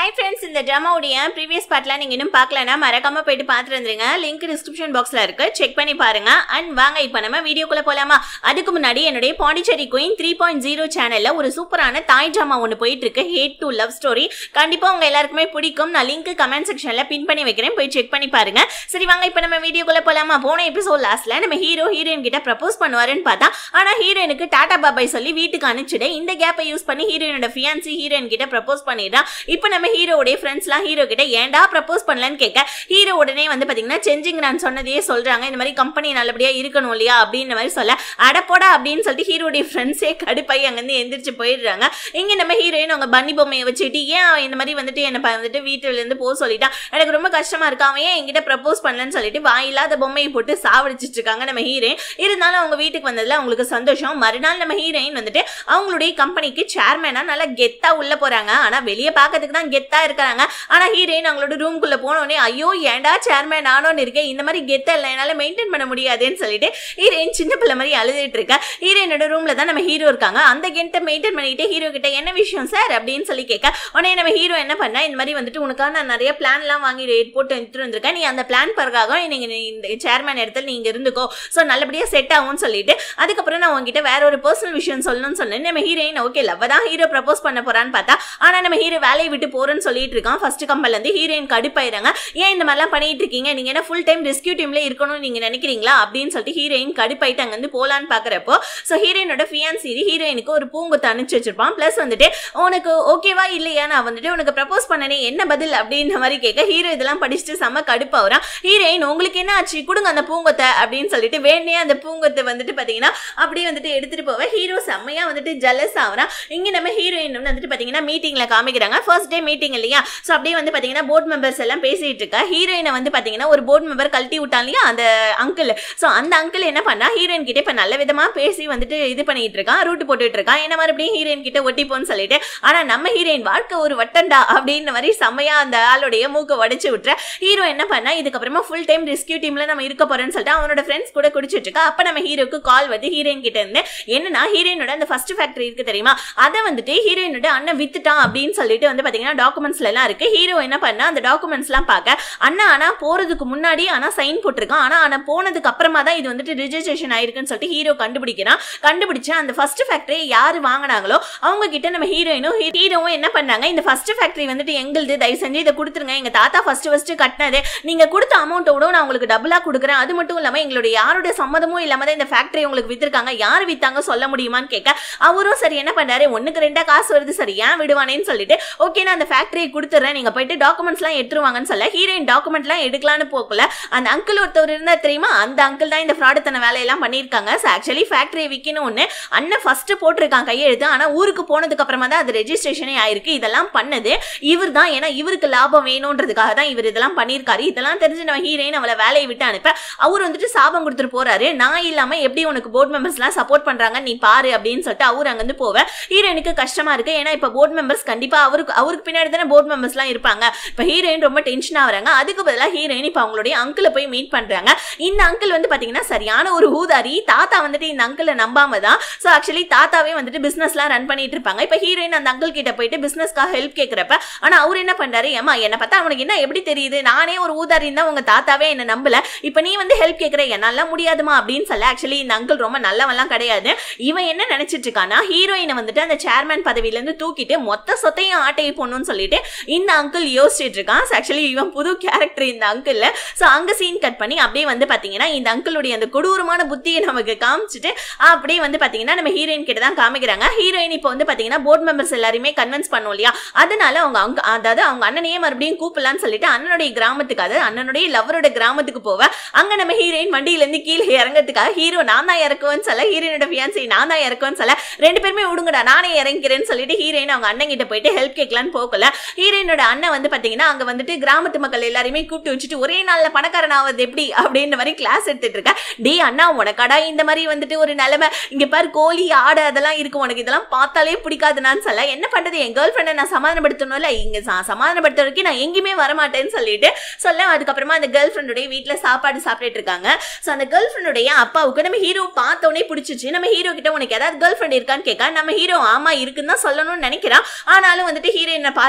hi friends இந்த ட்ராமாவுடைய previous பார்ட்லாம் நீங்கள் இன்னும் பார்க்கலனா மறக்காம போயிட்டு பார்த்துட்டு வந்துருங்க லிங்க் டிஸ்கிரிப்ஷன் பாக்ஸில் இருக்கு செக் பண்ணி பாருங்க அண்ட் வாங்க இப்போ நம்ம வீடியோக்குள்ள போலாமா அதுக்கு முன்னாடி என்னுடைய Pondicherry queen three point zero சேனலில் ஒரு சூப்பரான தாய் ட்ராமா ஒன்று போயிட்டு இருக்கு ஹேட் டு லவ் ஸ்டோரி கண்டிப்பாக உங்க எல்லாருக்குமே பிடிக்கும் நான் லிங்க் கமெண்ட் செக்ஷனில் பின் பண்ணி வைக்கிறேன் போய் செக் பண்ணி பாருங்க சரி வாங்க இப்போ நம்ம வீடியோக்குள்ள போலாமா போன எபிசோட் லாஸ்ட்ல நம்ம ஹீரோ ஹீரோயின் கிட்ட ப்ரப்போஸ் பண்ணுவாருன்னு பார்த்தா ஆனால் ஹீரோயினுக்கு டாடா பாபாய் சொல்லி வீட்டுக்கு அனுப்பிச்சுட்டு இந்த கேப்பை யூஸ் பண்ணி ஹீரோயினோட ஃபியான்சி ஹீரோயின் கிட்ட ப்ரப்போஸ் பண்ணிடுறான் இப்போ நம்ம ஹீரோவுடைய ஃப்ரெண்ட்ஸ்லாம் ஹீரோ கிட்ட ஏன்டா ப்ரப்போஸ் பண்ணலன்னு கேட்க ஹீரோ உடனே வந்து பார்த்தீங்கன்னா செஞ்சிங் நான் சொன்னதையே சொல்றாங்க இந்த மாதிரி கம்பெனி நல்லபடியாக இருக்கணும் இல்லையா அப்படின்ற மாதிரி சொல்ல அடப்போடா அப்படின்னு சொல்லிட்டு ஹீரோடைய ஃப்ரெண்ட்ஸே கடுப்பாய் அங்கேருந்து எந்திரிச்சு போயிடுறாங்க இங்கே நம்ம ஹீரோயின் அவங்க பன்னி பொம்மையை வச்சுட்டு ஏன் அவன் இந்த மாதிரி வந்துட்டு என்னை ப- வந்துட்டு வீட்டிலேருந்து போக சொல்லிட்டான் எனக்கு ரொம்ப கஷ்டமா இருக்கா அவன் ஏன் என்கிட்ட ப்ரப்போஸ் பண்ணலன்னு சொல்லிட்டு வாயில்லாத பொம்மையை போட்டு சாவடிச்சிட்டு இருக்காங்க நம்ம ஹீரோயின் இருந்தாலும் அவங்க வீட்டுக்கு வந்ததுல அவங்களுக்கு சந்தோஷம் மறுநாள் நம்ம ஹீரோயின் வந்துட்டு அவங்களுடைய கம்பெனிக்கு சேர்மேனா நல்லா கெத்தா உள்ள போறாங்க ஆனா வெளியே பார்க்கறதுக்கு தான் கெத்தா இருக்காங்க ஆனா ஹீரோயின் அவங்களோட ரூம்குள்ள போனோடனே ஐயோ ஏன்டா சேர்மேன் நானும் இருக்கேன் இந்த மாதிரி கெத்தா இல்லை என்னால மெயின்டைன் பண்ண முடியாதுன்னு சொல்லிட்டு ஹீரோயின் சின்ன பிள்ளை மாதிரி அழுதுட்டு இருக்கா ஹீரோயினோட ரூம்ல தான் நம்ம ஹீரோ இருக்காங்க அந்த கெண்ட்டை மெயின்டைன் பண்ணிட்டு ஹீரோ கிட்ட என்ன விஷயம் சார் அப்படின்னு சொல்லி கேட்க உடனே நம்ம ஹீரோ என்ன பண்ணா இந்த மாதிரி வந்துட்டு உனக்காக நான் நிறைய பிளான்லாம் வாங்கி ரேட் போட்டு எடுத்துட்டு வந்திருக்கேன் நீ அந்த பிளான் பிறகாக நீங்க நீ இந்த சேர்மேன் இடத்துல நீங்க இருந்துக்கோ ஸோ நல்லபடியா செட் ஆகும்னு சொல்லிட்டு அதுக்கப்புறம் நான் உங்ககிட்ட வேற ஒரு பர்சனல் விஷயம் சொல்லணும்னு சொன்னேன் நம்ம ஹீரோயின் ஓகே லவ் தான் ஹீரோ ப்ரப்போஸ் பண்ண போறான்னு பார்த்தா ஆனா நம்ம ஹீரோ வேலையை விட்டு போறேன்னு சொல்லிட்டு இருக்கான் ஃபர்ஸ்ட் கம்பெனில இருந்து ஹீரோயின் கடுப்பாயிராங்க ஏன் இந்த மாதிரிலாம் பண்ணிட்டு இருக்கீங்க நீங்க என்ன ஃபுல் டைம் ரெஸ்கியூ டீம்ல இருக்கணும்னு நீங்க நினைக்கிறீங்களா அப்படின்னு சொல்லிட்டு ஹீரோயின் கடுப்பாயிட்டு அங்க இருந்து போலான்னு பாக்குறப்போ ஸோ ஹீரோயினோட ஃபியான்சி ஹீரோயினுக்கு ஒரு பூங்கொத்து அனுப்பிச்சு வச்சிருப்பான் ப்ளஸ் வந்துட்டு உனக்கு ஓகேவா இல்லையா நான் வந்துட்டு உனக்கு ப்ரப்போஸ் பண்ணனே என்ன பதில் அப்படின்ற மாதிரி கேட்க ஹீரோ இதெல்லாம் படிச்சுட்டு செம்ம கடுப்பாகிறான் ஹீரோயின் உங்களுக்கு என்ன ஆச்சு கொடுங்க அந்த பூங்கொத்தை அப்படின்னு சொல்லிட்டு வேணே அந்த பூங்கொத்தை வந்துட்டு பாத்தீங்கன்னா அப்படியே வந்துட்டு எடுத்துட்டு போவ ஹீரோ செம்மையா வந்துட்டு ஜலஸ் ஆகுறான் இங்க நம்ம ஹீரோயின் வந்துட்டு பாத்தீங்கன்னா மீட்டிங்ல காமிக்கிறாங்க ஃபர்ஸ்ட் டே மீட்டிங் இல்லையா ஸோ அப்படியே வந்து பாத்தீங்கன்னா போர்ட் மெம்பர்ஸ் எல்லாம் பேசிட்டு இருக்கா ஹீரோயினை வந்து பாத்தீங்கன்னா ஒரு போர்ட் மெம்பர் கழட்டி விட்டான் இல்லையா அந்த அங்கிள் ஸோ அந்த அங்கிள் என்ன பண்ணா ஹீரோயின் கிட்ட இப்ப நல்ல விதமா பேசி வந்துட்டு இது பண்ணிட்டு இருக்கான் ரூட் போட்டுட்டு இருக்கான் என்ன மறுபடியும் ஹீரோயின் கிட்ட ஒட்டிப்போன்னு சொல்லிட்டு ஆனா நம்ம ஹீரோயின் வாழ்க்கை ஒரு வட்டண்டா அப்படின்ற மாதிரி செம்மையா அந்த ஆளுடைய மூக்க உடைச்சு விட்டுற ஹீரோ என்ன பண்ணா இதுக்கப்புறமா ஃபுல் டைம் ரெஸ்கியூ டீம்ல நம்ம இருக்க போறோம்னு சொல்லிட்டு அவனோட ஃப்ரெண்ட்ஸ் கூட குடிச்சிட்டு இருக்கா அப்ப நம்ம ஹீரோக்கு கால் வந்து ஹீரோயின் கிட்ட இருந்து என்னன்னா ஹீரோயினோட அந்த ஃபர்ஸ்ட் ஃபேக்டரி இருக்கு தெரியுமா அதை வந்துட்டு ஹீரோயினோட அண்ணன் வித்துட்டான் அப்படின்னு சொல்லிட்டு வந்து பாத்தீங்கன்னா டாக்குமெண்ட்ஸ்ல எல்லாம் இருக்கு ஹீரோ என்ன பண்ணா அந்த டாக்குமெண்ட்ஸ் எல்லாம் பார்க்க அண்ணா ஆனா போறதுக்கு முன்னாடி ஆனா சைன் போட்டிருக்கான் ஆனா ஆனா போனதுக்கு அப்புறமா தான் இது வந்துட்டு ரிஜிஸ்ட்ரேஷன் ஆயிருக்குன்னு சொல்லிட்டு ஹீரோ கண்டுபிடிக்கிறான் கண்டுபிடிச்சு அந்த ஃபர்ஸ்ட் ஃபேக்டரி யாரு வாங்கினாங்களோ அவங்க கிட்ட நம்ம ஹீரோயினும் ஹீரோவும் என்ன பண்ணாங்க இந்த ஃபர்ஸ்ட் ஃபேக்டரி வந்துட்டு எங்களுது தயவு செஞ்சு இதை கொடுத்துருங்க எங்க தாத்தா ஃபர்ஸ்ட் ஃபர்ஸ்ட் கட்டினது நீங்க கொடுத்த அமௌண்ட்டோட நான் உங்களுக்கு டபுளா கொடுக்குறேன் அது மட்டும் இல்லாம எங்களுடைய யாருடைய சம்மதமும் இல்லாம தான் இந்த ஃபேக்டரி உங்களுக்கு வித்திருக்காங்க யார் வித்தாங்க சொல்ல முடியுமான்னு கேட்க அவரும் சரி என்ன பண்றாரு ஒண்ணுக்கு ரெண்டா காசு வருது சரி ஏன் விடுவானேன்னு சொல்லிட்டு ஓகே நான் அந்த ஃபேக்டரியை கொடுத்துறேன் நீங்க போயிட்டு டாக்குமெண்ட்ஸ்லாம் எடுத்துருவாங்கன்னு சொல்ல ஹீரோயின் டாக்குமெண்ட்லாம் எடுக்கலான்னு போகல அந்த அங்கிள் ஒருத்தவர் இருந்தா தெரியுமா அந்த அங்கிள் தான் இந்த ஃப்ராடுத்தன வேலையெல்லாம் பண்ணியிருக்காங்க ஆக்சுவலி ஃபேக்டரி விற்கணும்னு அண்ணன் ஃபர்ஸ்ட் போட்டிருக்கான் கையெழுத்து ஆனா ஊருக்கு போனதுக்கு அப்புறமா தான் அது ரெஜிஸ்ட்ரேஷனே ஆயிருக்கு இதெல்லாம் பண்ணது இவர் தான் ஏன்னா இவருக்கு லாபம் வேணுன்றதுக்காக தான் இவர் இதெல்லாம் பண்ணியிருக்காரு இதெல்லாம் தெரிஞ்சு நம்ம ஹீரோயின் அவளை வேலையை விட்டு அனுப்ப அவர் வந்துட்டு சாபம் கொடுத்துட்டு போறாரு நான் இல்லாம எப்படி உனக்கு போர்ட் மெம்பர்ஸ்லாம் சப்போர்ட் பண்றாங்க நீ பாரு அப்படின்னு சொல்லிட்டு அவர் அங்கிருந்து போவ ஹீரோயினுக்கு கஷ்டமா இருக்கு ஏன்னா இப்ப போர்ட் மெம்பர்ஸ் கண்டிப்பா அவருக்கு அவருக்கு பின்னாடி தானே போர்ட் மெம்பர்ஸ்லாம் இருப்பாங்க இப்ப ஹீரோயின் ரொம்ப டென்ஷன் ஆகுறாங்க அதுக்கு பதிலாக ஹீரோயின் இப்ப அவங்களுடைய அங்கிளை போய் மீட் பண்றாங்க இந்த அங்கிள் வந்து பாத்தீங்கன்னா சரியான ஒரு ஊதாரி தாத்தா வந்துட்டு இந்த அங்கிளை நம்பாம தான் ஸோ ஆக்சுவலி தாத்தாவே வந்துட்டு பிசினஸ்லாம் ரன் பண்ணிட்டு இருப்பாங்க இப்போ ஹீரோயின் அந்த அங்கிள் கிட்ட போயிட்டு பிசினஸ்க்காக ஹெல்ப் கேட்குறப்ப ஆனா அவர் என்ன பண்றாரு ஏமா என்ன பார்த்தா அவனுக்கு என்ன எப்படி தெரியுது நானே ஒரு ஊதாரி தான் உங்க தாத்தாவே என்ன நம்பல இப்போ நீ வந்து ஹெல்ப் கேட்குற என்னால முடியாதுமா அப்படின்னு சொல்ல ஆக்சுவலி இந்த அங்கிள் ரொம்ப நல்லவன்லாம் கிடையாது இவன் என்ன நினைச்சிட்டு இருக்கானா ஹீரோயினை வந்துட்டு அந்த சேர்மேன் பதவியில இருந்து தூக்கிட்டு மொத்த சொத்தையும் ஆட்டையை போடணும்னு சொல்லிட்டு இந்த அங்கிள் யோசிச்சுட்டு இருக்கான் ஆக்சுவலி இவன் புது கேரக்டர் இந்த அங்கிள் ஸோ அங்க சீன் கட் பண்ணி அப்படியே வந்து பாத்தீங்கன்னா இந்த அங்கிளுடைய அந்த கொடூரமான புத்தியை நமக்கு காமிச்சிட்டு அப்படியே வந்து பாத்தீங்கன்னா நம்ம ஹீரோயின் கிட்ட தான் காமிக்கிறாங்க ஹீரோயின் இப்போ வந்து பாத்தீங்கன்னா போர்ட் மெம்பர்ஸ் எல்லாருமே கன்வின்ஸ் பண்ணும் இல்லையா அதனால அவங்க அங்க அதாவது அவங்க அண்ணனையே மறுபடியும் கூப்பிடலாம்னு சொல்லிட்டு அண்ணனுடைய கிராமத்துக்கு அதாவது அண்ணனுடைய லவரோட கிராமத்துக்கு போவ அங்க நம்ம ஹீரோயின் வண்டியில இருந்து கீழே இறங்கறதுக்காக ஹீரோ நான் தான் இறக்குவேன்னு சொல்ல ஹீரோயினோட ஃபியான்சி நான் தான் இறக்குவேன்னு சொல்ல ரெண்டு பேருமே விடுங்கடா நானே இறங்கிறேன்னு சொல்லிட்டு ஹீரோயின் அவங்க அண்ணன் கிட்ட போயிட்டு ஹெல்ப் கேட்கலான்னு போகல ஹீரோயினோட அண்ணன் வந்து பாத்தீங்கன்னா அங்க வந்துட்டு கிராமத்து மக்கள் எல்லாரையுமே கூப்பிட்டு வச்சுட்டு ஒரே நாள்ல பணக்காரன் ஆவது எப்படி அப்படின்ற மாதிரி கிளாஸ் எடுத்துட்டு இருக்க டே அண்ணா உனக்கடா இந்த மாதிரி வந்துட்டு ஒரு நிலைமை இங்க பாரு கோழி ஆடு அதெல்லாம் இருக்கு உனக்கு இதெல்லாம் பார்த்தாலே பிடிக்காதுன்னு சொல்ல என்ன பண்றது என் கேர்ள் ஃப்ரெண்டை நான் சமாதானப்படுத்தணும்ல இங்க ச- சமாதானப்படுத்த வரைக்கும் நான் எங்கேயுமே வரமாட்டேன்னு சொல்லிட்டு சொல்ல அதுக்கப்புறமா அந்த கேர்ள் ஃப்ரெண்டுடைய வீட்டுல சாப்பாடு சாப்பிட்டுட்டு இருக்காங்க ஸோ அந்த கேர்ள் ஃப்ரெண்டுடைய அப்பாவுக்கு நம்ம ஹீரோ பார்த்தோன்னே பிடிச்சிச்சு நம்ம ஹீரோ கிட்ட உனக்கு ஏதாவது கேர்ள் ஃப்ரெண்ட் இருக்கான்னு கேட்க நம்ம ஹீரோ ஆமா இருக்குன்னு தான் சொல்லணும்னு நினைக்கிறான் ஆனாலும் வந்துட்டு ஹீரோயினை பார்த்து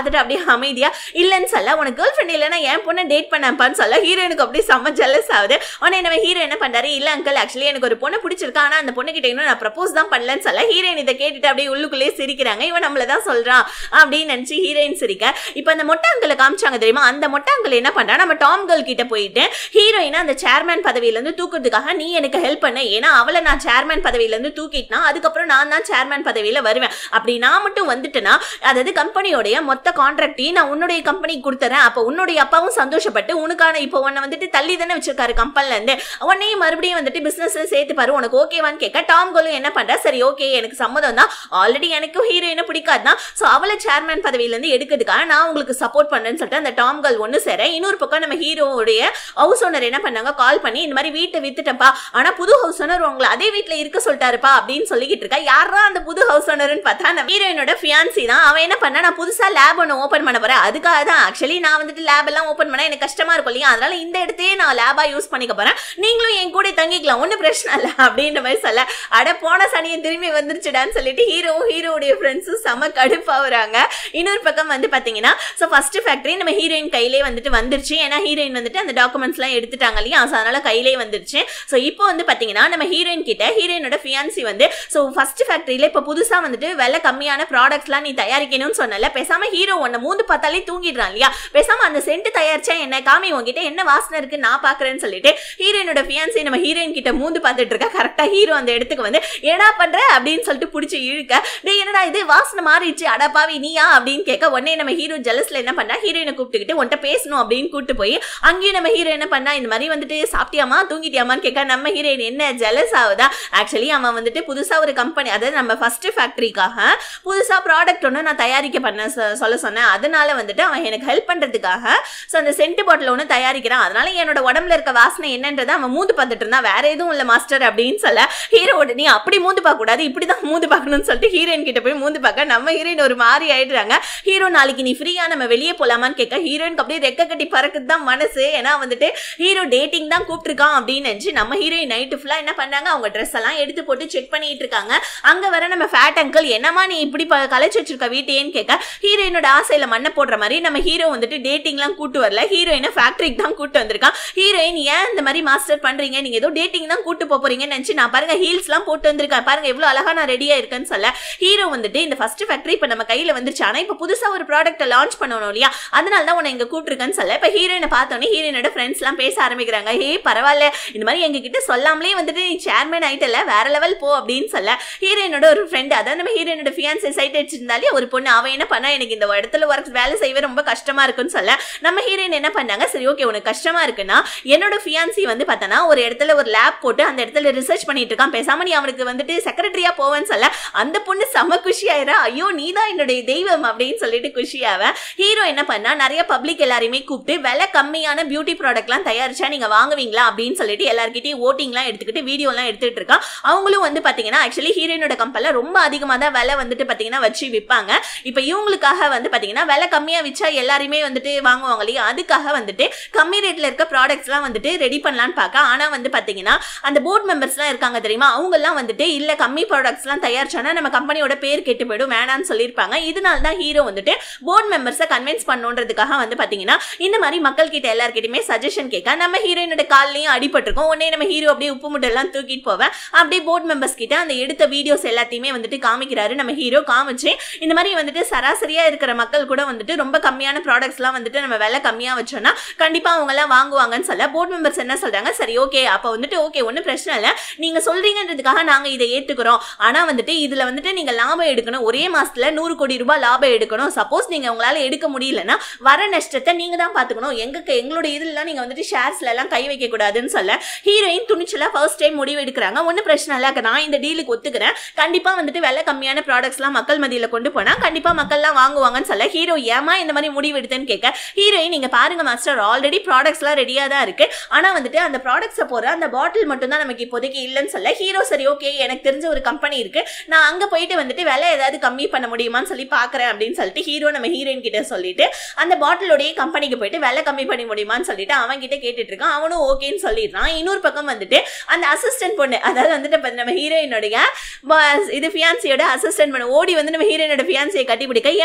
பார்த்துட்டு அப்படியே அமைதியா இல்லைன்னு சொல்ல உனக்கு கேர்ள் ஃப்ரெண்ட் இல்லைன்னா என் பொண்ணை டேட் பண்ணப்பான்னு சொல்ல ஹீரோயினுக்கு அப்படியே செம்ம ஜெல்லஸ் ஆகுது உடனே நம்ம ஹீரோ என்ன பண்றாரு இல்ல அங்கிள் ஆக்சுவலி எனக்கு ஒரு பொண்ணு பிடிச்சிருக்கா ஆனா அந்த பொண்ணு கிட்ட இன்னும் நான் ப்ரப்போஸ் தான் பண்ணலன்னு சொல்ல ஹீரோயின் இதை கேட்டுட்டு அப்படியே உள்ளுக்குள்ளேயே சிரிக்கிறாங்க இவன் நம்மள தான் சொல்றான் அப்படின்னு நினைச்சு ஹீரோயின் சிரிக்க இப்போ அந்த மொட்டை அங்கிளை காமிச்சாங்க தெரியுமா அந்த மொட்டை அங்கிள் என்ன பண்றா நம்ம டாம் கேர்ள் கிட்ட போயிட்டு ஹீரோயினை அந்த சேர்மேன் பதவியில இருந்து தூக்குறதுக்காக நீ எனக்கு ஹெல்ப் பண்ண ஏன்னா அவளை நான் சேர்மேன் பதவியில இருந்து தூக்கிட்டனா அதுக்கப்புறம் நான் தான் சேர்மேன் பதவியில வருவேன் அப்படி நான் மட்டும் வந்துட்டேன்னா அதாவது கம்பெனியோடைய மொத்த கான்ட்ராக்டையும் நான் உன்னுடைய கம்பெனிக்கு கொடுத்துறேன் அப்போ உன்னுடைய அப்பாவும் சந்தோஷப்பட்டு உனக்கான இப்போ உன்னை வந்துட்டு தள்ளி தானே வச்சிருக்காரு கம்பெனில இருந்து உன்னையும் மறுபடியும் வந்துட்டு பிசினஸ் சேர்த்து பாரு உனக்கு ஓகேவான்னு கேட்க டாம் கோலும் என்ன பண்றா சரி ஓகே எனக்கு சம்மதம் தான் ஆல்ரெடி எனக்கும் ஹீரோயினை பிடிக்காது தான் ஸோ அவளை சேர்மேன் பதவியில இருந்து எடுக்கிறதுக்காக நான் உங்களுக்கு சப்போர்ட் பண்ணேன்னு சொல்லிட்டு அந்த டாம் கேர்ள் ஒன்று சேர இன்னொரு பக்கம் நம்ம ஹீரோவுடைய ஹவுஸ் ஓனர் என்ன பண்ணாங்க கால் பண்ணி இந்த மாதிரி வீட்டை வித்துட்டப்பா ஆனா புது ஹவுஸ் ஓனர் உங்களை அதே வீட்ல இருக்க சொல்லிட்டாருப்பா அப்படின்னு சொல்லிக்கிட்டு இருக்கா யாரா அந்த புது ஹவுஸ் ஓனர்னு பார்த்தா நம்ம ஹீரோயினோட ஃபியான்சி தான் அவன் என்ன பண்ணா நான் புதுசா லேப் ஒன்று ஓப்பன் பண்ண போறேன் அதுக்காக தான் ஆக்சுவலி நான் வந்துட்டு லேப் எல்லாம் ஓப்பன் பண்ணா எனக்கு கஷ்டமா இருக்கும் இல்லையா அதனால இந்த இடத்தையே நான் லேபா யூஸ் பண்ணிக்க போறேன் நீங்களும் என் கூட தங்கிக்கலாம் ஒன்றும் பிரச்சனை இல்லை அப்படின்ற மாதிரி சொல்ல அட போன சனியை திரும்பி வந்துருச்சுடான்னு சொல்லிட்டு ஹீரோ ஹீரோவுடைய ஃப்ரெண்ட்ஸும் செம கடுப்பாகிறாங்க இன்னொரு பக்கம் வந்து பாத்தீங்கன்னா ஸோ ஃபர்ஸ்ட் ஃபேக்டரி நம்ம ஹீரோயின் கையிலே வந்துட்டு வந்துருச்சு ஏன்னா ஹீரோயின் வந்துட்டு அந்த டாக்குமெண்ட்ஸ்லாம் எடுத்துட்டாங்க இல்லையா ஸோ அதனால கையிலே வந்துருச்சு ஸோ இப்போ வந்து பாத்தீங்கன்னா நம்ம ஹீரோயின் கிட்ட ஹீரோயினோட ஃபியான்சி வந்து ஸோ ஃபர்ஸ்ட் ஃபேக்டரியில இப்போ புதுசா வந்துட்டு விலை கம்மியான ப்ராடக்ட்ஸ்லாம் நீ தயாரிக்கணும்னு சொன்னல பேசாம ஹீரோ ஒன்ன மூந்து பார்த்தாலே தூங்கிடுறான் இல்லையா பேசாம அந்த சென்ட் தயாரிச்சா என்ன காமி உங்ககிட்ட என்ன வாசனை இருக்கு நான் பாக்குறேன்னு சொல்லிட்டு ஹீரோயினோட ஃபியான்சி நம்ம ஹீரோயின் கிட்ட மூந்து பார்த்துட்டு இருக்கா கரெக்டா ஹீரோ அந்த இடத்துக்கு வந்து ஏடா பண்ற அப்படின்னு சொல்லிட்டு பிடிச்சி இழுக்க டேய் என்னடா இது வாசனை மாறிடுச்சு அடா பாவி நீயா அப்படின்னு கேட்க உடனே நம்ம ஹீரோ ஜலஸ்ல என்ன பண்ணா ஹீரோயினை கூப்பிட்டுக்கிட்டு உன்ட்ட பேசணும் அப்படின்னு கூப்பிட்டு போய் அங்கேயும் நம்ம ஹீரோ என்ன பண்ணா இந்த மாதிரி வந்துட்டு சாப்பிட்டியாமா தூங்கிட்டியாமான்னு கேட்க நம்ம ஹீரோயின் என்ன ஜலஸ் ஆகுதா ஆக்சுவலி அவன் வந்துட்டு புதுசா ஒரு கம்பெனி அதாவது நம்ம ஃபர்ஸ்ட் ஃபேக்டரிக்காக புதுசா ப்ராடக்ட் ஒன்று நான் தயாரிக்க பண்ண சொ- சொல்ல சொன்னேன் அதனால வந்துட்டு அவன் எனக்கு ஹெல்ப் பண்றதுக்காக ஸோ அந்த சென்ட் பாட்டில் ஒன்று தயாரிக்கிறான் அதனால என்னோட உடம்புல இருக்க வாசனை என்னன்றதை அவன் மூந்து பார்த்துட்டு இருந்தான் வேற எதுவும் இல்லை மாஸ்டர் அப்படின்னு சொல்ல ஹீரோ நீ அப்படி மூந்து பார்க்க கூடாது இப்படி தான் மூந்து பார்க்கணும்னு சொல்லிட்டு ஹீரோயின் கிட்ட போய் மூந்து பார்க்க நம்ம ஹீரோயின் ஒரு மாதிரி ஆயிடுறாங்க ஹீரோ நாளைக்கு நீ ஃப்ரீயா நம்ம வெளியே போலாமான்னு கேட்க ஹீரோயினுக்கு அப்படியே ரெக்க கட்டி பறக்குது தான் மனசு ஏன்னா வந்துட்டு ஹீரோ டேட்டிங் தான் கூப்பிட்டுருக்கான் அப்படின்னு நினைச்சு நம்ம ஹீரோயின் நைட்டு ஃபுல்லா என்ன பண்ணாங்க அவங்க ட்ரெஸ் எல்லாம் எடுத்து போட்டு செக் பண்ணிட்டு இருக்காங்க அங்க வர நம்ம ஃபேட் அங்கிள் என்னமா நீ இப்படி ப- கலைச்சு வச்சிருக்க வீட்டையேன்னு கேட்க ஹீரோயினோட ஆசையில மண்ணை போடுற மாதிரி நம்ம ஹீரோ வந்துட்டு டேட்டிங்லாம் கூட்டு வரல ஹீரோயினை ஃபேக்டரிக்கு தான் கூட்டு வந்திருக்கான் ஹீரோயின் ஏன் இந்த மாதிரி மாஸ்டர் பண்றீங்க நீங்க ஏதோ டேட்டிங் தான் கூட்டு போப் போறீங்கன்னு நினைச்சு நான் பாருங்க ஹீல்ஸ்லாம் போட்டு வந்திருக்கேன் பாருங்க எவ்வளவு அழகா நான் ரெடியா இருக்கேன்னு சொல்ல ஹீரோ வந்துட்டு இந்த ஃபர்ஸ்ட் ஃபேக்டரி இப்ப நம்ம கையில வந்துருச்சு ஆனா இப்ப புதுசா ஒரு ப்ராடக்ட்டை லான்ச் பண்ணணும் இல்லையா அதனால தான் உன்னை இங்க கூப்பிட்டுருக்கேன்னு சொல்ல இப்ப ஹீரோயினை பார்த்தோன்னே ஹீரோயினோட ஃப்ரெண்ட்ஸ் எல்லாம் பேச ஆரம்பிக்கிறாங்க ஹே பரவாயில்ல இந்த மாதிரி எங்க கிட்ட சொல்லாமலே வந்துட்டு நீ சேர்மேன் ஆயிட்டல வேற லெவல் போ அப்படின்னு சொல்ல ஹீரோயினோட ஒரு ஃப்ரெண்ட் அதான் நம்ம ஹீரோயினோட ஃபியான்சி சைட் வச்சிருந்தாலே ஒரு பொண்ணு அவ என்ன பண்ணா எனக்கு இந்த இடத்துல ஒர்க் வேலை செய்வே ரொம்ப கஷ்டமா இருக்குன்னு சொல்ல நம்ம ஹீரோயின் என்ன பண்ணாங்க சரி ஓகே உனக்கு கஷ்டமா இருக்குன்னா என்னோட ஃபியான்சி வந்து பார்த்தனா ஒரு இடத்துல ஒரு லேப் போட்டு அந்த இடத்துல ரிசர்ச் பண்ணிட்டு இருக்கான் பேசாம நீ அவனுக்கு வந்துட்டு செக்ரட்டரியா போவேன்னு சொல்ல அந்த பொண்ணு செம குஷியாயிரா ஐயோ நீ தான் என்னுடைய தெய்வம் அப்படின்னு சொல்லிட்டு குஷியாவ ஹீரோ என்ன பண்ணா நிறைய பப்ளிக் எல்லாரையுமே கூப்பிட்டு விலை கம்மியான பியூட்டி ப்ராடக்ட்லாம் தயாரிச்சா நீங்க வாங்குவீங்களா அப்படின்னு சொல்லிட்டு எல்லார்கிட்டயும் ஓட்டிங்லாம் எடுத்துக்கிட்டு வீடியோலாம் எடுத்துட்டு இருக்கான் அவங்களும் வந்து பாத்தீங்கன்னா ஆக்சுவலி ஹீரோயினோட கம்பெனில ரொம்ப அதிகமாக தான் விலை வந்துட்டு பாத்தீங்கன்னா வச்சு விற்பாங்க இப்போ இவங்களுக்காக வந்து பாத்தீங்கன்னா விலை கம்மியா விற்றா எல்லாருமே வந்துட்டு வாங்குவாங்க இல்லையா அதுக்காக வந்துட்டு கம்மி ரேட்ல இருக்க ப்ராடக்ட்ஸ்லாம் வந்துட்டு ரெடி பண்ணலான்னு பார்க்க ஆனா வந்து பாத்தீங்கன்னா அந்த போர்ட் மெம்பர்ஸ்லாம் இருக்காங்க தெரியுமா அவங்கெல்லாம் வந்துட்டு இல்ல கம்மி ப்ராடக்ட்ஸ்லாம் தயாரிச்சானா நம்ம கம்பெனியோட பேர் கெட்டு போயிடும் வேணாம்னு சொல்லியிருப்பாங்க இதனால தான் ஹீரோ வந்துட்டு போர்ட் மெம்பர்ஸை கன்வின்ஸ் பண்ணுன்றதுக்காக வந்து பாத்தீங்கன்னா இந்த மாதிரி மக்கள் கிட்ட எல்லார்கிட்டயுமே சஜஷன் கேட்க நம்ம ஹீரோயினோட கால்லையும் அடிபட்டிருக்கோம் உடனே நம்ம ஹீரோ அப்படியே உப்பு முட்டை எல்லாம் தூக்கிட்டு போவேன் அப்படியே போர்ட் மெம்பர்ஸ் கிட்ட அந்த எடுத்த வீடியோஸ் எல்லாத்தையுமே வந்துட்டு காமிக்கிறாரு நம்ம ஹீரோ காமிச்சு இந்த மாதிரி வந்துட்டு சராசரியா இருக்கிற மக்கள் கூட வந்துட்டு ரொம்ப கம்மியான ப்ராடக்ட்ஸ்லாம் வந்துட்டு நம்ம விலை கம்மியா வச்சோம்னா கண்டிப்பா அவங்க எல்லாம் வாங்குவாங்கன்னு சொல்ல போர்ட் மெம்பர்ஸ் என்ன சொல்றாங்க சரி ஓகே அப்ப வந்துட்டு ஓகே ஒன்றும் பிரச்சனை இல்லை நீங்க சொல்றீங்கன்றதுக்காக நாங்க இதை ஏத்துக்கிறோம் ஆனா வந்துட்டு இதுல வந்துட்டு நீங்க லாபம் எடுக்கணும் ஒரே மாசத்துல நூறு கோடி ரூபாய் லாபம் எடுக்கணும் சப்போஸ் நீங்க உங்களால எடுக்க முடியலன்னா வர நஷ்டத்தை நீங்க தான் பாத்துக்கணும் எங்க எங்களுடைய இதுலாம் நீங்க வந்துட்டு ஷேர்ஸ்ல எல்லாம் கை வைக்க கூடாதுன்னு சொல்ல ஹீரோயின் துணிச்சலா ஃபர்ஸ்ட் டைம் முடிவு எடுக்கிறாங்க ஒன்றும் பிரச்சனை இல்லை அக்கா, நான் இந்த டீலுக்கு ஒத்துக்கிறேன் கண்டிப்பா வந்துட்டு விலை கம்மியான ப்ராடக்ட்ஸ்லாம் மக்கள் மத்தியில கொண்டு போனா கண்டிப்பா மக்கள்லாம் வாங்குவாங்கன்னு சொல்ல ஹீரோ ஏமா இந்த மாதிரி முடிவு எடுத்தேன்னு கேட்க ஹீரோயின் நீங்க பாருங்க மாஸ்டர் ஆல்ரெடி ப்ராடக்ட்ஸ்லாம் ரெடியா தான் இருக்கு ஆனா வந்துட்டு அந்த ப்ராடக்ட்ஸை போற அந்த பாட்டில் மட்டும் தான் நமக்கு இப்போதைக்கு இல்லைன்னு சொல்ல ஹீரோ சரி ஓகே எனக்கு தெரிஞ்ச ஒரு கம்பெனி இருக்கு நான் அங்க போயிட்டு வந்துட்டு விலை ஏதாவது கம்மி பண்ண முடியுமான்னு சொல்லி பாக்குறேன் அப்படின்னு சொல்லிட்டு ஹீரோ நம்ம ஹீரோயின் கிட்ட சொல்லிட்டு அந்த பாட்டிலோடைய கம்பெனிக்கு போயிட்டு விலை கம்மி பண்ண முடியுமான்னு சொல்லிட்டு அவன் கிட்ட கேட்டுட்டு இருக்கான் அவனும் ஓகேன்னு சொல்லிடுறான் இன்னொரு பக்கம் வந்துட்டு அந்த அசிஸ்டன்ட் பொண்ணு அதாவது வந்துட்டு இப்ப நம்ம ஹீரோயினுடைய இது ஃபியான்சியோட அசிஸ்டன்ட் பொண்ணு ஓடி வந்து நம்ம ஹீரோயினோட ஃபியான்சியை கட்டி பிடிக்க ஏமா நீ அந்த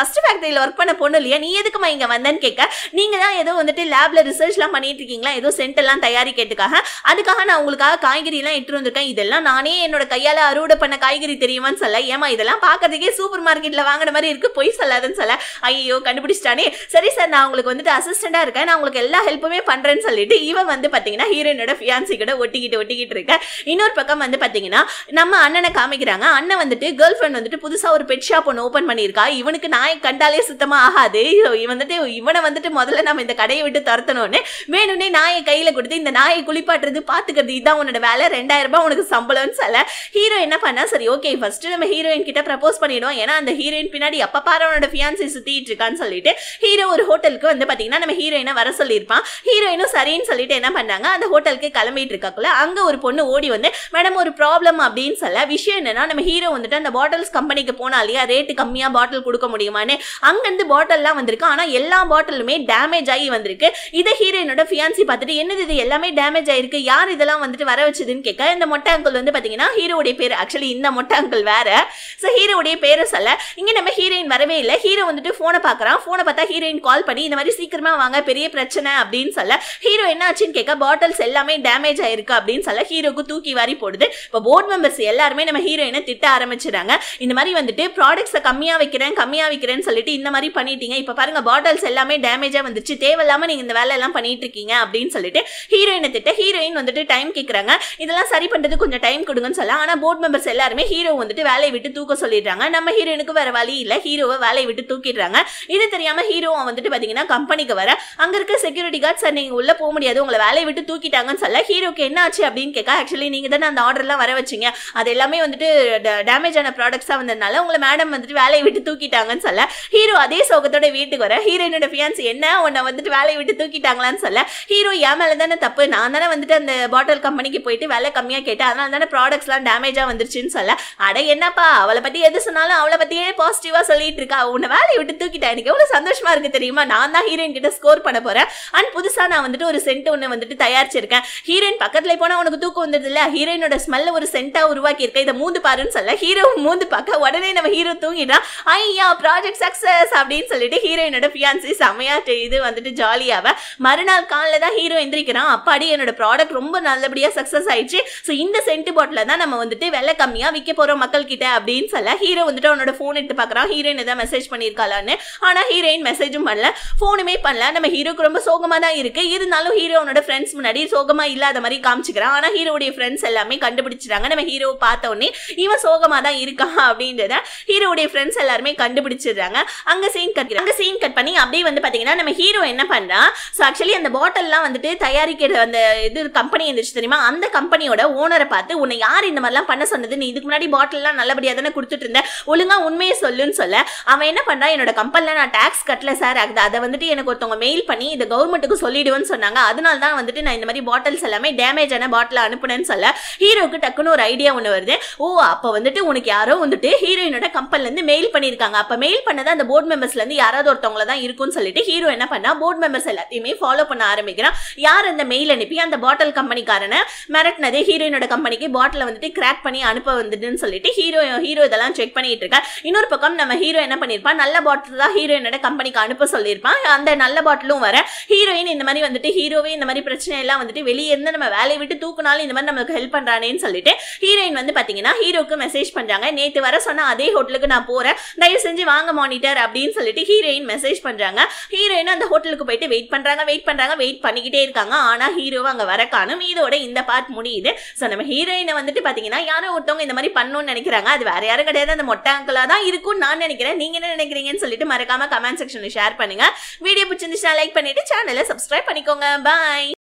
ஃபர்ஸ்ட் ஃபேக்டரியில ஒர்க் பண்ண பொண்ணு இல்லையா நீ எதுக்குமா இங்க வந்தேன்னு கேட்க நீங்க தான் ஏதோ வந்துட்டு லேப்ல ரிசர்ச்லாம் பண்ணிட்டு இருக்கீங்களா ஏதோ சென்ட் எல்லாம் தயாரிக்கிறதுக்காக அதுக்காக நான் உங்களுக்காக காய்கறி எல்லாம் இட்டு வந்திருக்கேன் இதெல்லாம் நானே என்னோட கையால அறுவடை பண்ண காய்கறி தெரியுமான்னு சொல்ல ஏமா இதெல்லாம் பார்க்கறதுக்கே சூப்பர் மார்க்கெட்ல வாங்குற மாதிரி இருக்கு பொய் சொல்லாதுன்னு சொல்ல ஐயோ கண்டுபிடிச்சிட்டானே சரி சார் நான் உங்களுக்கு வந்துட்டு அசிஸ்டண்டா இருக்கேன் நான் உங்களுக்கு எல்லா ஹெல்ப்புமே பண்றேன்னு சொல்லிட்டு இவன் வந்து பாத்தீங்கன்னா ஹீரோயினோட ஃபியான்சி கூட ஒட்டிக்கிட்டு ஒட்டிக்கிட்டு இருக்க இன்னொரு பக்கம் வந்து பாத்தீங்கன்னா நம்ம அண்ணனை காமிக்கிறாங்க அண்ணன் வந்துட்டு கேர்ள் ஃப்ரெண்ட் வந்துட்டு புதுசா ஒரு பெட் ஷாப் ஒன்று ஓப்பன் பண்ணியிருக்கா இவனுக்கு நாயை கண்டாலே சுத்தமா ஆகாது இவன் வந்துட்டு இவனை வந்துட்டு முதல்ல நம்ம இந்த கடையை விட்டு துரத்தணும்னு வேணும்னே நாயை கையில கொடுத்து இந்த நாயை குளிப்பாட்டுறது பாத்துக்கிறது இதான் உன்னோட வேலை ரெண்டாயிரம் ரூபாய் உனக்கு சம்பளம்னு சொல்ல ஹீரோ என்ன பண்ணா சரி ஓகே ஃபர்ஸ்ட் நம்ம ஹீரோயின் கிட்ட ப்ரப்போஸ் பண்ணிடுவோம் ஏன்னா அந்த ஹீரோயின் பின்னாடி அப்ப பாரு அவனோட ஃபியான்சி சுத்திட்டு இருக்கான்னு சொல்லிட்டு ஹீரோ ஒரு ஹோட்டலுக்கு வந்து பாத்தீங்கன்னா நம்ம ஹீரோயினை வர சொல்லியிருப்பான் ஹீரோயினும் சரின்னு சொல்லிட்டு என்ன பண்ணாங்க அந்த ஹோட்டலுக்கு கிளம்பிட்டு இருக்காக்குள்ள அங்க ஒரு பொண்ணு ஓடி வந்து மேடம் ஒரு ப்ராப்ளம் அப்படின்னு சொல்ல விஷயம் என்னன்னா நம்ம ஹீரோ வந்துட்டு அந்த பாட்டில்ஸ் கம்பெனிக்கு போனா இல்லையா ரேட்டு கம்மியா பாட்டில் கொடுக்க முடியுமான்னு அங்கிருந்து பாட்டில்லாம் வந்திருக்கு ஆனா எல்லா பாட்டிலுமே டேமேஜ் ஆகி வந்திருக்கு இதை ஹீரோயினோட ஃபியான்சி பார்த்துட்டு என்னது இது எல்லாமே டேமேஜ் ஆயிருக்கு யார் இதெல்லாம் வந்துட்டு வர வச்சதுன்னு கேட்க இந்த மொட்டை அங்கிள் வந்து பாத்தீங்கன்னா ஹீரோடைய பேர் ஆக்சுவலி இந்த மொட்டை அங்கிள் வேற ஸோ ஹீரோடைய பேரை சொல்ல இங்க நம்ம ஹீரோயின் வரவே இல்லை ஹீரோ வந்துட்டு போனை பார்க்கறான் போனை பார்த்தா ஹீரோயின் கால் பண்ணி இந்த மாதிரி சீக்கிரமா வாங்க பெரிய பிரச்சனை அப்படின்னு சொல்ல ஹீரோ என்ன ஆச்சுன்னு கேட்க பாட்டில்ஸ் எல்லாமே டேமேஜ் ஆயிருக்கு அப்படின்னு சொல்ல ஹீரோக்கு தூக்கி வாரி போடுது இப்போ போர்ட் மெம்பர்ஸ் எல்லாருமே நம்ம ஹீரோயினை திட்ட ஆரம்பிச்சிடாங்க இந்த மாதிரி வந்துட்டு ப்ராடக்ட்ஸை கம்மியா வைக்கிறேன் கம்மியா வைக்கிறேன்னு சொல்லிட்டு இந்த மாதிரி பண்ணிட்டீங்க இப்போ பாருங்க பாட்டில்ஸ் எல்லாமே டேமேஜா வந்துச்சு தேவையில்லாம நீங்க இந்த வேலை எல்லாம் பண்ணிட்டு இருக்கீங்க அப்படின்னு சொல்லிட்டு ஹீரோயினை திட்ட ஹீரோயின் வந்துட்டு டைம் கேட்குறாங்க இதெல்லாம் சரி பண்றது கொஞ்சம் டைம் கொடுங்கன்னு சொல்ல ஆனா போர்ட் மெம்பர்ஸ் எல்லாருமே ஹீரோ வந்துட்டு வேலையை விட்டு தூக்க சொல்லிடுறாங்க நம்ம ஹீரோயினுக்கு வேற வழி இல்ல ஹீரோவை வேலையை விட்டு தூக்கிடுறாங்க இது தெரியாம ஹீரோ வந்துட்டு பாத்தீங்கன்னா கம்பெனிக்கு வர அங்க இருக்க செக்யூரிட்டி கார்டு சார் நீங்க உள்ள போக முடியாது உங்களை வேலையை விட்டு தூக்கிட்டாங்கன்னு சொல்ல ஹீரோக்கு என்ன ஆச்சு அப்படின்னு கேட்க ஆக்சுவலி நீங்க தானே அந்த ஆர்டர்லாம் வர வச்சீங்க அது எல்லாமே வந்துட்டு டேமேஜ் ஆன ப்ராடக்ட்ஸா வந்ததுனால உங்களை மேடம் வந்துட்டு வேலையை விட்டு தூக்கிட்டாங்கன்னு சொல்ல ஹீரோ அதே சோகத்தோட வீட்டுக்கு வர ஹீரோயினோட ஃபியான்ஸ் என்ன உன்னை வந்துட்டு வேலையை விட்டு தூக்கிட்டாங்களான்னு சொல்ல ஹீரோ என் மேல தானே தப்பு நான் தானே வந்துட்டு அந்த பாட்டில் கம்பெனிக்கு போயிட்டு விலை கம்மியா கேட்டேன் அதனால தானே ப்ராடக்ட்ஸ்லாம் டேமேஜா வந்துருச்சுன்னு சொல்ல அட என்னப்பா அவளை பத்தி எது சொன்னாலும் அவளை பத்தியே பாசிட்டிவா சொல்லிட்டு இருக்கா உன்னை வேலையை விட்டு தூக்கிட்டா எனக்கு எவ்வளவு சந்தோஷமா இருக்கு தெரியுமா நான் தான் ஹீரோயின் கிட்ட ஸ்கோர் பண்ண போறேன் அண்ட் புதுசா நான் வந்துட்டு ஒரு சென்ட் ஒன்று வந்துட்டு தயாரிச்சிருக்கேன் ஹீரோயின் பக்கத்துல போனா உனக்கு தூக்கம் வந்தது இல்ல ஹீரோயினோட ஸ்மெல்ல ஒரு சென்ட்டா உருவாக்கி இருக்க இதை மூந்து பாருன்னு சொல்ல ஹீரோ மூந்து பார்க்க உடனே நம்ம ஹீரோ தூங்கிட்டான் ஐயா ப்ராஜெக்ட் சக்சஸ் அப்படின்னு சொல்லிட்டு ஹீரோயினோட ஃபியான்சி செமையா இது வந்துட்டு ஜாலியாவ மறுநாள் காலைல தான் ஹீரோ எந்திரிக்கிறான் அப்பாடி என்னோட ப்ராடக்ட் ரொம்ப நல்லபடியா சக்சஸ் ஆயிடுச்சு ஸோ இந்த சென்ட் பாட்டில தான் நம்ம வந்துட்டு விலை கம்மியா விற்க போறோம் மக்கள் கிட்ட அப்படின்னு சொல்ல ஹீரோ வந்துட்டு அவனோட ஃபோன் எடுத்து பார்க்கறான் ஹீரோயின் ஏதாவது மெசேஜ் பண்ணியிருக்காளான்னு ஆனா ஹீரோயின் மெசேஜும் பண்ணல ஃபோனுமே பண்ணல நம்ம ஹீரோக்கு ரொம்ப சோகமா தான் இருக்கு இருந்தாலும் ஹீரோ அவனோட ஃப்ரெண்ட்ஸ் முன்னாடி சோகமா இல்லாத மாதிரி காமிச்சுக்கிறான் ஆனா ஹீரோடைய ஃப்ரெண்ட்ஸ் எல்லாமே கண்டுபிடிச்சிட்டாங்க நம்ம ஹீரோவை பார்த்த உடனே இவன் சோகமா தான் இருக்கான் அப்படின்றத ஹீரோடைய ஃப்ரெண்ட்ஸ் எல்லாருமே கண்டுபிடிச்சிடுறாங்க அங்க சீன் கட் அங்க சீன் கட் பண்ணி அப்படியே வந்து பாத்தீங்கன்னா நம்ம ஹீரோ என்ன பண்றான் ஸோ ஆக்சுவலி அந்த பாட்டில்லாம் வந்துட்டு தயாரிக்கிற அந்த இது கம்பெனி இருந்துச்சு தெரியுமா அந்த கம்பெனியோட ஓனரை பார்த்து உன்னை யார் இந்த மாதிரிலாம் பண்ண சொன்னது நீ இதுக்கு முன்னாடி பாட்டில்லாம் நல்லபடியா தானே கொடுத்துட்டு இருந்த ஒழுங்கா உண்மையை சொல்லுன்னு சொல்ல அவன் என்ன பண்றான் என்னோட கம்பெனில நான் டாக்ஸ் கட்டல சார் அது அதை வந்துட்டு எனக்கு ஒருத்தவங்க மெயில் பண்ணி இந்த கவர்மெண்ட்டுக்கு சொல்லிடுவேன்னு சொன்னாங்க அதனால தான் வந்துட்டு நான் இந்த மாதிரி பாட்டில்ஸ் எல்லாமே டேமேஜ் ஆன பாட்டில் அனுப்புனேன்னு சொல்ல ஹீரோக்கு டக்குன்னு ஒரு ஐடியா ஒன்று வருது ஓ அப்போ வந்துட்டு உனக்கு யாரோ வந்துட்டு ஹீரோயினோட கம்பெனில இருந்து மெயில் பண்ணியிருக்காங்க அப்போ மெயில் பண்ணது அந்த போர்ட் மெம்பர்ஸ்ல இருந்து யாராவது ஒருத்தவங்கள தான் இருக்கும்னு சொல்லிட்டு ஹீரோ என்ன பண்ணா போர்ட் மெம்பர்ஸ் எல்லாத்தையுமே ஃபாலோ பண்ண ஆரம்பிக்கிறான் யார் அந்த மெயில் அனுப்பி அந்த பாட்டில் கம்பெனிக்காரனை மிரட்டினது ஹீரோயினோட கம்பெனிக்கு பாட்டில் வந்துட்டு கிராக் பண்ணி அனுப்ப வந்துட்டுன்னு சொல்லிட்டு ஹீரோ ஹீரோ இதெல்லாம் செக் பண்ணிட்டு இருக்கா இன்னொரு பக்கம் நம்ம ஹீரோ என்ன பண்ணியிருப்பான் நல்ல பாட்டில் தான் ஹீரோயினோட கம்பெனிக்கு அனுப்ப சொல்லியிருப்பான் அந்த நல்ல பாட்டிலும் வர ஹீரோயின் இந்த மாதிரி வந்துட்டு ஹீரோவே இந்த மாதிரி பிரச்சனை எல்லாம் வந்துட்டு வெளியே இருந்து நம்ம வேலையை விட்டு தூக்குனாலும் இந்த மாதிரி நமக்கு ஹெல்ப் பண்றானேன்னு சொல்லிட்டு ஹீரோயின் வந்து பாத்தீங்கன்னா ஹீரோக்கு மெசேஜ் பண்றாங்க நேத்து வர சொன்ன அதே ஹோட்டலுக்கு நான் போறேன் தயவு செஞ்சு வாங்க மானிட்டர் அப்படின்னு சொல்லிட்டு ஹீரோயின் மெசேஜ் பண்றாங்க ஹீரோயின் அந்த ஹோட்டலுக்கு போயிட்டு வெயிட் பண்றாங்க வெயிட் பண்றாங்க வெயிட் பண்ணிக்கிட்டே இருக்காங்க ஆனா ஹீரோவை அங்க வர காணும் இதோட இந்த பார்ட் முடியுது ஸோ நம்ம ஹீரோயினை வந்துட்டு பாத்தீங்கன்னா யாரோ ஒருத்தவங்க இந்த மாதிரி பண்ணணும்னு நினைக்கிறாங்க அது வேற யாரும் கிடையாது அந்த மொட்டை அங்கிளா தான் இருக்கும்னு நான் நினைக்கிறேன் நீங்க என்ன நினைக்கிறீங்கன்னு சொல்லிட்டு மறக்காம கமெண்ட் செக்ஷன்ல ஷேர் பண்ணுங்க வீடியோ பிடிச்சிருந்துச்சுன்னா லைக் பண்ணிட்டு சேனலை சப்ஸ்கிரைப் பண்ணிக்கோங்க பாய்